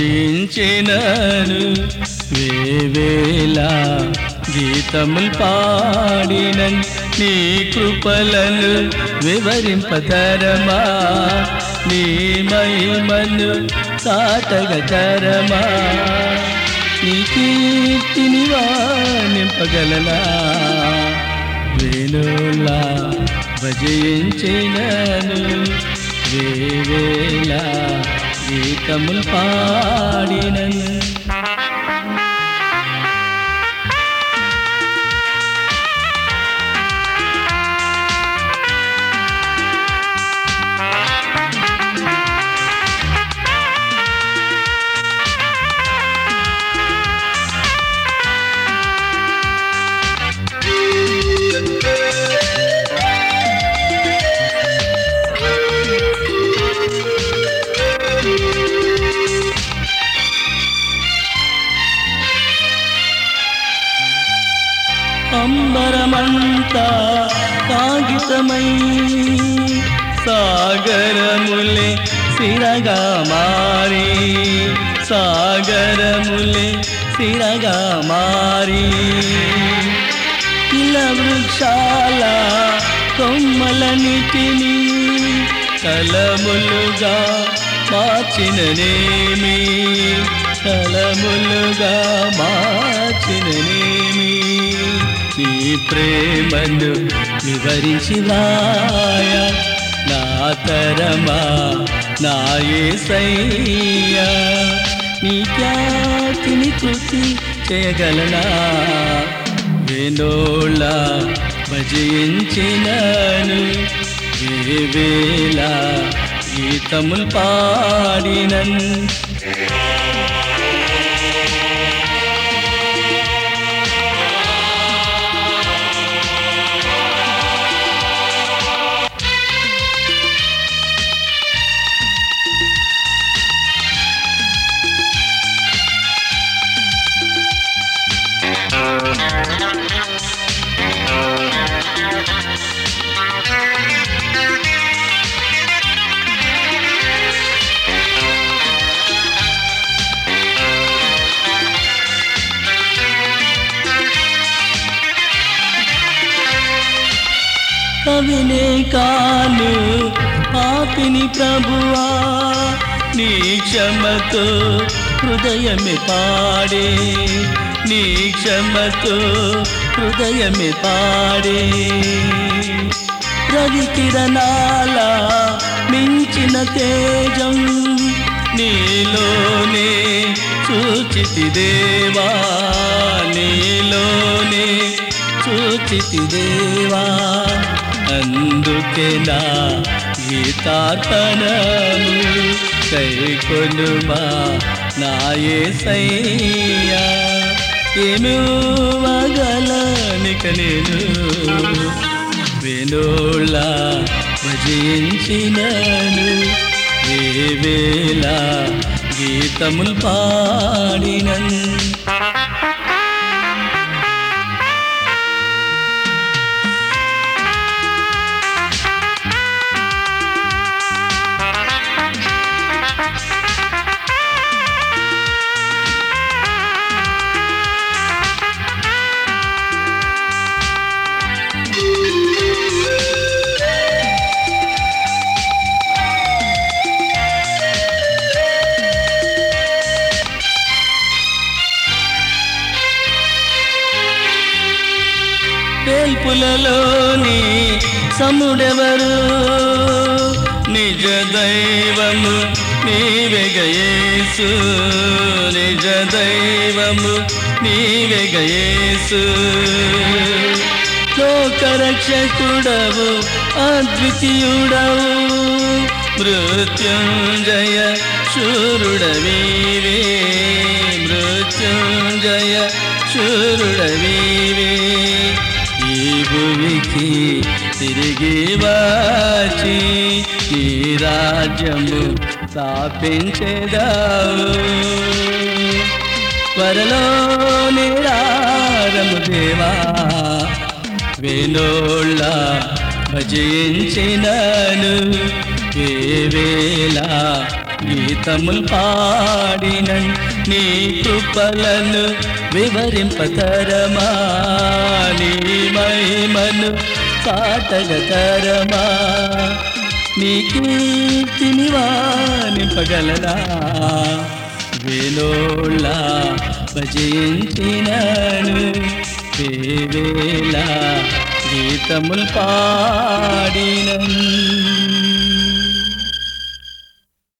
భజించినను వేవేల గీతములు పాడినన్ నీ కృపలను వివరింపతరమా నీ మహిమను సాటగతరమా నీ కీర్తిని నింపగలనా వేణులా భజించినను వేవేల గీతములు పాడినను అంబరమంతా కాగితమై సాగరములే సిరగా మారి సాగరములే సిరగా మారి ఇలా వృక్షాల కొమ్మలన్నిటినీ కలములుగా మార్చిననేమి కలములుగా మార్చిననేమి నీ ప్రేమను వివరించి రాయ నా తరమా నా యేసయ్యా నీ ఖ్యాతిని కృతి చేయగలనా వేణోళ భజించినను వేవేల గీతములు పాడినన్ కవినే కాను పాపిని ప్రభువా నీ క్షమతో హృదయమే పాడే నీ క్షమతో హృదయమే పాడే రవి కిరణాల మించిన తేజం నీలోనే సూచితి దేవా నీలోనే సూచితి దేవా అందుకే నా గీతార్పణము కైకొనుమా నా యేసయ్యా ఏమి వగలనిక నేను వేణోళ్ళ భజించినను వేవేల గీతములు పాడినన్ వేల్పులలోని సముడెవరు నిజ దైవము నీవెగయేసు నిజ దైవము నీవెగయేసు లోకరక్షకుడవు అద్వితీయుడవు మృత్యుంజయ శూరుడవీవే మృత్యుంజయ శూరుడవీవే ఈ భూమికి తిరిగి వచ్చి ఈ రాజ్యము స్థాపించేదావు త్వరలో నిరారము దేవా వేణోళ్ళ భజించినను వేవేల గీతములు పాడినన్ నీ కృపలను వివరింపతరమా నీ మహిమను కాటగతరమా నీ కీర్తిని వానింపగలరా వేలోళ్ళ భజించినను వేవేళ గీతములు పాడినను